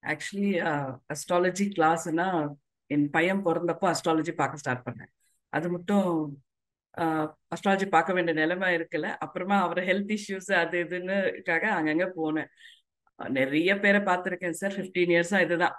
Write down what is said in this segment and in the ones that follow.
actually astrology கிளாஸ்னா என் பையன் பிறந்தப்போ astrology பார்க்க start பண்ணேன் அது மட்டும் அஸ்ட்ராலஜி பார்க்க வேண்டிய நிலைமை இருக்குல்ல அப்புறமா அவர் ஹெல்த் இஷ்யூஸ் அது இதுன்னுக்காக அங்கங்க போனேன் நிறைய பேரை பார்த்துருக்கேன் சார் ஃபிஃப்டீன் இயர்ஸா இதுதான்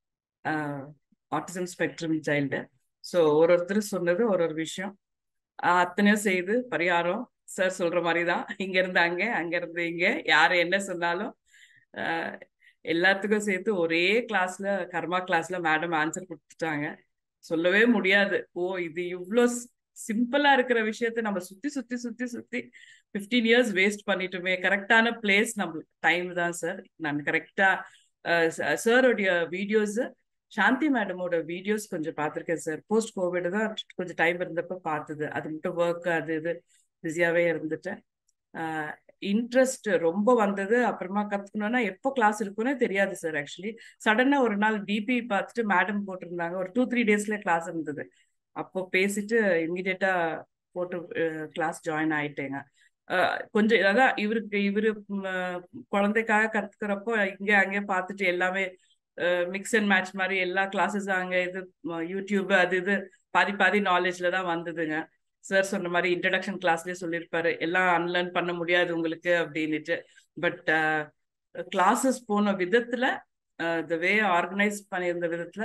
ஆட்டிசம் ஸ்பெக்ட்ரம் சைல்டு ஸோ ஒரு ஒருத்தர் சொன்னது ஒரு ஒரு விஷயம் அத்தனையும் செய்து பரிகாரம் சார் சொல்ற மாதிரி தான் இங்க இருந்து அங்க அங்க இருந்து இங்க யாரு என்ன சொன்னாலும் எல்லாத்துக்கும் சேர்த்து ஒரே கிளாஸ்ல கர்மா கிளாஸ்ல மேடம் ஆன்சர் கொடுத்துட்டாங்க சொல்லவே முடியாது ஓ இது இவ்வளோ சிம்பிளா இருக்கிற விஷயத்த நம்ம சுத்தி சுத்தி சுத்தி சுத்தி பிப்டீன் இயர்ஸ் வேஸ்ட் பண்ணிட்டுமே கரெக்டான பிளேஸ் நம்மளுக்கு டைம் தான் சார் நான் கரெக்டா சாரோடைய வீடியோஸ் சாந்தி மேடமோட வீடியோஸ் கொஞ்சம் பார்த்துருக்கேன் சார் போஸ்ட் கோவிட் தான் கொஞ்சம் டைம் இருந்தப்ப பார்த்தது அது மட்டும் ஒர்க் அது இது பிஸியாவே இருந்துட்டேன் இன்ட்ரெஸ்ட் ரொம்ப வந்தது அப்புறமா கத்துக்கணும்னா எப்போ கிளாஸ் இருக்குன்னே தெரியாது சார் ஆக்சுவலி சடனா ஒரு நாள் டிபி பார்த்துட்டு மேடம் போட்டிருந்தாங்க ஒரு டூ த்ரீ டேஸ்ல கிளாஸ் இருந்தது அப்போ பேசிட்டு இம்மிடியட்டா போட்டு கிளாஸ் ஜாயின் ஆயிட்டேங்க கொஞ்சம் அதான் இவருக்கு இவரு குழந்தைக்காக கத்துக்கிறப்போ இங்கே அங்கே பார்த்துட்டு எல்லாமே மிக்ஸ் அண்ட் மேட்ச் மாதிரி எல்லா கிளாஸஸ் அங்கே இது யூடியூப் அது இது பாதி பாதி நாலேஜ்ல தான் வந்ததுங்க சார் சொன்ன மாதிரி இன்ட்ரடக்ஷன் கிளாஸ்லயே சொல்லியிருப்பாரு எல்லாம் அன்லேர்ன் பண்ண முடியாது உங்களுக்கு அப்படின்னுட்டு பட் கிளாஸஸ் போன விதத்துல த வே ஆர்கனைஸ் பண்ணியிருந்த விதத்துல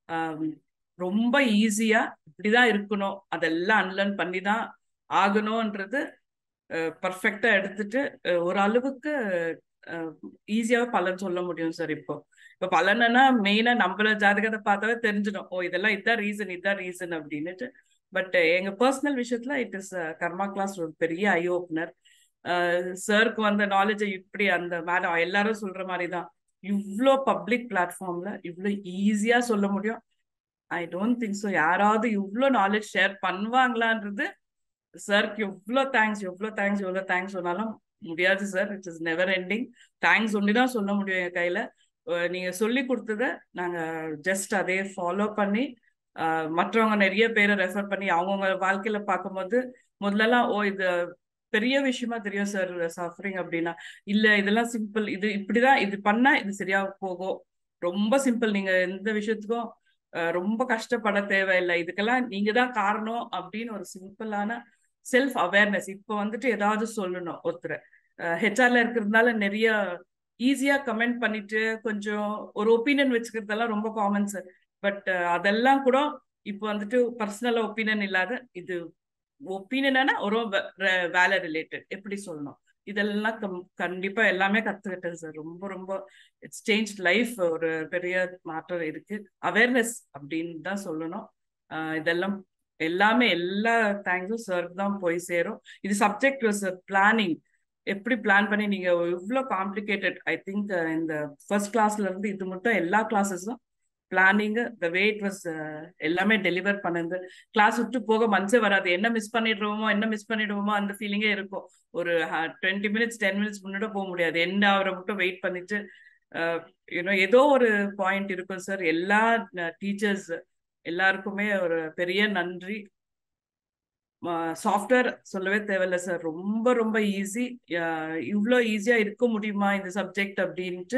ரொம்ப ஈஸியா இப்படிதான் இருக்கணும் அதெல்லாம் அன்லேர்ன் பண்ணி தான் ஆகணும்ன்றது பர்ஃபெக்டா எடுத்துட்டு ஒரு அளவுக்கு ஈஸியாவே பலன் சொல்ல முடியும் சார் இப்போ இப்ப பலன்னா மெயினா நம்மள ஜாதகத்தை பார்த்தாவே தெரிஞ்சிடும் ஓ இதெல்லாம் இதான் ரீசன் இதான் ரீசன் அப்படின்னுட்டு பட் எங்க பர்சனல் விஷயத்துல இட் இஸ் கர்மா கிளாஸ் ஒரு பெரிய ஐ ஓப்பனர் சருக்கு வந்த நாலேஜை இப்படி அந்த மேடம் எல்லாரும் சொல்ற மாதிரி தான் இவ்வளோ பப்ளிக் பிளாட்ஃபார்ம்ல இவ்வளோ ஈஸியா சொல்ல முடியும் ஐ டோன்ட் திங்க் ஸோ யாராவது இவ்வளோ நாலேஜ் ஷேர் பண்ணுவாங்களான்றது சருக்கு எவ்வளோ தேங்க்ஸ் எவ்வளோ தேங்க்ஸ் எவ்வளோ தேங்க்ஸ் சொன்னாலும் முடியாது sir it is never ending thanks only தான் சொல்ல முடியும் என் கையில நீங்க சொல்லி கொடுத்தத நாங்க ஜஸ்ட் அதே ஃபாலோ பண்ணி மற்றவங்க நிறைய பேரை ரெஃபர் பண்ணி அவங்கவுங்க வாழ்க்கையில பார்க்கும்போது முதல்லலாம் ஓ இது பெரிய விஷயமா தெரியும் சார் சஃபரிங் அப்படின்னா இல்ல இதெல்லாம் சிம்பிள் இது இப்படிதான் இது பண்ணா இது சரியா போகும் ரொம்ப சிம்பிள் நீங்க எந்த விஷயத்துக்கும் ரொம்ப கஷ்டப்பட தேவையில்லை இதுக்கெல்லாம் நீங்க தான் காரணம் அப்படின்னு ஒரு சிம்பிளான செல்ஃப் அவேர்னஸ் இப்போ வந்துட்டு ஏதாவது சொல்லணும் ஒருத்தர் ஹெச்ஆர்ல இருக்கிறதுனால நிறைய ஈஸியா கமெண்ட் பண்ணிட்டு கொஞ்சம் ஒரு ஒப்பீனியன் வச்சுக்கிறதெல்லாம் ரொம்ப காமன் சார் பட் அதெல்லாம் கூட இப்போ வந்துட்டு பர்சனலா ஒப்பீனியன் இல்லாத இது ஒப்பீனியனா ஒரு வேலை ரிலேட்டட் எப்படி சொல்லணும் இதெல்லாம் கம் கண்டிப்பா எல்லாமே கத்துக்கிட்டேன் சார் ரொம்ப ரொம்ப இட்ஸ் சேஞ்ச் லைஃப் ஒரு பெரிய மாற்றம் இருக்கு அவேர்னஸ் அப்படின்னு தான் சொல்லணும் இதெல்லாம் எல்லாமே எல்லா தேங்க்ஸும் சருக்கு தான் போய் சேரும் இது சப்ஜெக்ட் சார் பிளானிங் எப்படி பிளான் பண்ணி நீங்க இவ்வளோ காம்ப்ளிகேட்டட் ஐ திங்க் இந்த ஃபர்ஸ்ட் கிளாஸ்ல இருந்து இது மட்டும் எல்லா கிளாஸஸும் planning the way it was எல்லாமே டெலிவர் பண்ணது கிளாஸ் விட்டு போக மனசே வராது என்ன மிஸ் பண்ணிடுவோமோ என்ன மிஸ் பண்ணிடுவோமோ அந்த ஃபீலிங்கே இருக்கும் ஒரு டுவெண்ட்டி மினிட்ஸ் டென் மினிட்ஸ் முன்னாடி போக முடியாது என்ன அவரை மட்டும் வெயிட் பண்ணிட்டு யூனோ ஏதோ ஒரு பாயிண்ட் இருக்கும் சார் எல்லா டீச்சர்ஸ் எல்லாருக்குமே ஒரு பெரிய நன்றி சாஃப்ட்வேர் சொல்லவே தேவையில்ல சார் ரொம்ப ரொம்ப ஈஸி இவ்வளோ ஈஸியா இருக்க முடியுமா இந்த சப்ஜெக்ட் அப்படின்ட்டு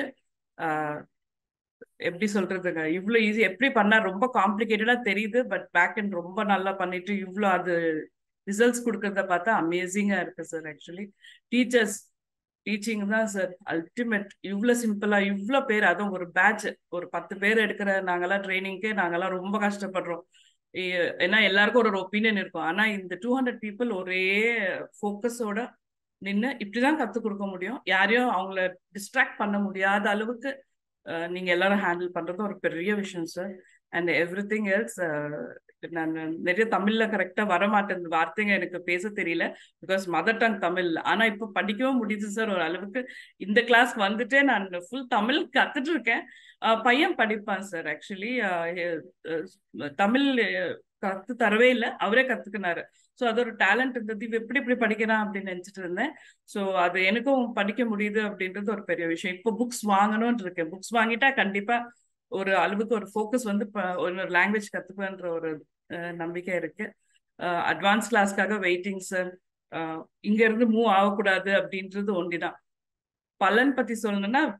எப்படி சொல்றதுங்க இவ்வளோ ஈஸி எப்படி பண்ணா ரொம்ப காம்ப்ளிகேட்டடா தெரியுது பட் பேக் அண்ட் ரொம்ப நல்லா பண்ணிட்டு இவ்வளோ அது ரிசல்ட்ஸ் கொடுக்கறத பார்த்தா அமேசிங்கா இருக்கு சார் ஆக்சுவலி டீச்சர்ஸ் டீச்சிங் தான் சார் அல்டிமேட் இவ்வளோ சிம்பிளா இவ்வளோ பேர் அதுவும் ஒரு பேட்ச் ஒரு பத்து பேர் எடுக்கிற நாங்கெல்லாம் ட்ரைனிங்க்கே நாங்கெல்லாம் ரொம்ப கஷ்டப்படுறோம் ஏன்னா எல்லாருக்கும் ஒரு ஒப்பீனியன் இருக்கும் ஆனா இந்த டூ ஹண்ட்ரட் பீப்புள் ஒரே ஃபோக்கஸோட நின்று இப்படிதான் கற்றுக் கொடுக்க முடியும் யாரையும் அவங்கள டிஸ்ட்ராக்ட் பண்ண முடியாத அளவுக்கு நீங்க எல்லாரும் ஹேண்டில் பண்றது ஒரு பெரிய விஷயம் sir and everything else நான் நிறைய தமிழ்ல கரெக்டா வர மாட்டேன் வார்த்தைங்க எனக்கு பேச தெரியல பிகாஸ் மதர் டங் தமிழ் ஆனா இப்ப படிக்கவும் முடியுது சார் ஒரு அளவுக்கு இந்த கிளாஸ் வந்துட்டே நான் ஃபுல் தமிழ் கத்துட்டு இருக்கேன் பையன் படிப்பான் சார் ஆக்சுவலி தமிழ் கத்து தரவே இல்லை அவரே கத்துக்கினாரு ஸோ அது ஒரு டேலண்ட் இருந்தது இவ எப்படி இப்படி படிக்கிறான் அப்படின்னு நினைச்சிட்டு இருந்தேன் ஸோ அது எனக்கும் படிக்க முடியுது அப்படின்றது ஒரு பெரிய விஷயம் இப்போ புக்ஸ் வாங்கணும்னு இருக்கேன் புக்ஸ் வாங்கிட்டா கண்டிப்பா ஒரு அளவுக்கு ஒரு ஃபோக்கஸ் வந்து ஒரு லாங்குவேஜ் கத்துக்குவேன்ற ஒரு நம்பிக்கை இருக்கு அட்வான்ஸ் கிளாஸ்க்காக வெயிட்டிங் சார் இங்க இருந்து மூவ் ஆகக்கூடாது அப்படின்றது ஒண்டிதான் பலன் பத்தி சொல்லணும்னா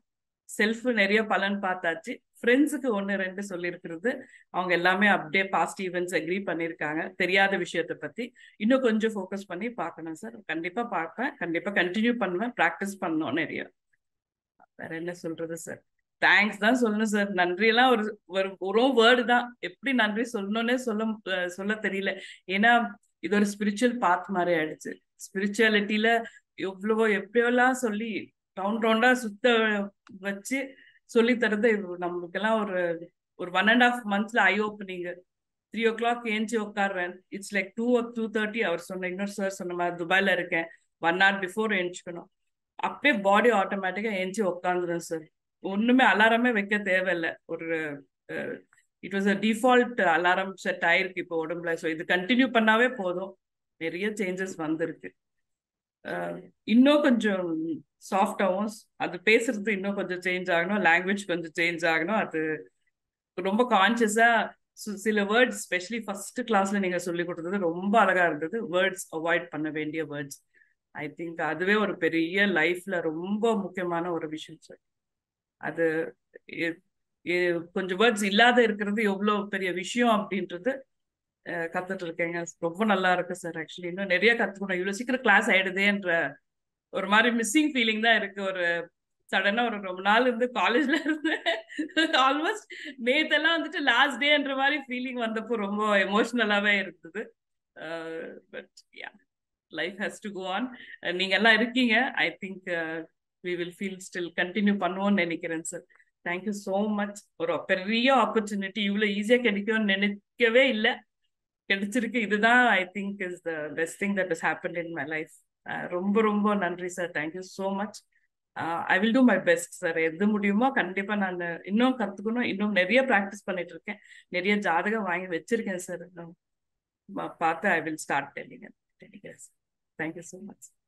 செல்ஃப் நிறைய பலன் பார்த்தாச்சு ஃப்ரெண்ட்ஸுக்கு ஒன்று ரெண்டு சொல்லியிருக்கிறது அவங்க எல்லாமே அப்படியே பாஸ்ட் ஈவெண்ட்ஸ் அக்ரி பண்ணியிருக்காங்க தெரியாத விஷயத்தை பற்றி இன்னும் கொஞ்சம் ஃபோக்கஸ் பண்ணி பார்க்கணும் சார் கண்டிப்பாக பார்ப்பேன் கண்டிப்பாக கண்டினியூ பண்ணுவேன் ப்ராக்டிஸ் பண்ணோம் நிறைய வேற என்ன சொல்றது சார் தேங்க்ஸ் தான் சொல்லணும் சார் நன்றியெல்லாம் ஒரு ஒரு ஒரு வேர்டு தான் எப்படி நன்றி சொல்லணும்னே சொல்ல சொல்ல தெரியல ஏன்னா இது ஒரு ஸ்பிரிச்சுவல் பாத் மாதிரி ஆயிடுச்சு ஸ்பிரிச்சுவாலிட்டியில எவ்வளவோ எப்படியெல்லாம் சொல்லி ரவுண்ட் ரவுண்டா சுத்த வச்சு சொல்லி தரது நம்மளுக்கெல்லாம் ஒரு ஒரு ஒன் அண்ட் ஆஃப் மந்த்ஸ்ல I opening three o'clock ஏஞ்சி உட்காடுறேன் it's like two two thirty அவர் சொன்ன இன்னொரு சார் சொன்ன மாதிரி துபாயில இருக்கேன் ஒன் ஹவர் பிஃபோர் ஏஞ்சிக்கணும் அப்பே பாடி ஆட்டோமேட்டிக்கா ஏஞ்சி உட்காந்துரும் சார் ஒண்ணுமே அலாரமே வைக்க தேவையில்லை ஒரு it was a default alarm set ஆயிருக்கு இப்போ உடம்புல ஸோ இது கண்டினியூ பண்ணாவே போதும் நிறைய சேஞ்சஸ் வந்திருக்கு இன்னும் கொஞ்சம் சாஃப்டாகவும் அது பேசுறது இன்னும் கொஞ்சம் சேஞ்ச் ஆகணும் லாங்குவேஜ் கொஞ்சம் சேஞ்ச் ஆகணும் அது ரொம்ப கான்சியஸா சில வேர்ட்ஸ் ஸ்பெஷலி ஃபர்ஸ்ட் கிளாஸ்ல நீங்க சொல்லி கொடுத்தது ரொம்ப அழகா இருந்தது வேர்ட்ஸ் அவாய்ட் பண்ண வேண்டிய வேர்ட்ஸ் ஐ திங்க் அதுவே ஒரு பெரிய லைஃப்ல ரொம்ப முக்கியமான ஒரு விஷயம் சார் அது கொஞ்சம் வேர்ட்ஸ் இல்லாத இருக்கிறது எவ்வளோ பெரிய விஷயம் அப்படின்றது கத்துட்டு இருக்கேங்க ரொம்ப நல்லா இருக்கு சார் ஆக்சுவலி இன்னும் நிறைய கத்துக்கணும் இவ்வளவு சீக்கிரம் கிளாஸ் ஆயிடுதேன்ற ஒரு மாதிரி மிஸ்ஸிங் ஃபீலிங் தான் இருக்கு ஒரு சடனா ஒரு ரொம்ப நாள் இருந்து காலேஜ்ல இருந்து ஆல்மோஸ்ட் நேத்தெல்லாம் வந்துட்டு லாஸ்ட் டேன்ற மாதிரி ஃபீலிங் வந்தப்போ ரொம்ப எமோஷ்னலாவே இருந்தது but ya life has to go on நீங்க எல்லாம் இருக்கீங்க I think we will feel still continue பண்ணுவோம்னு நினைக்கிறேன் சார் தேங்க்யூ ஸோ மச் ஒரு பெரிய ஆப்பர்ச்சுனிட்டி இவ்வளோ ஈஸியாக கிடைக்கும்னு நினைக்கவே இல்லை கிடைச்சிருக்கு இதுதான் I think is the best thing that is happen in my life ரொம்ப ரொம்ப நன்றி sir thank you so much I will do my best sir எது முடியுமோ கண்டிப்பாக நான் இன்னும் கற்றுக்கணும் இன்னும் நிறைய ப்ராக்டிஸ் பண்ணிட்டு இருக்கேன் நிறைய ஜாதகம் வாங்கி வச்சிருக்கேன் சார் இன்னும் பார்த்து ஐ வில் ஸ்டார்ட் டெல்லிங் டெலிகிறேன் சார் தேங்க்யூ ஸோ மச்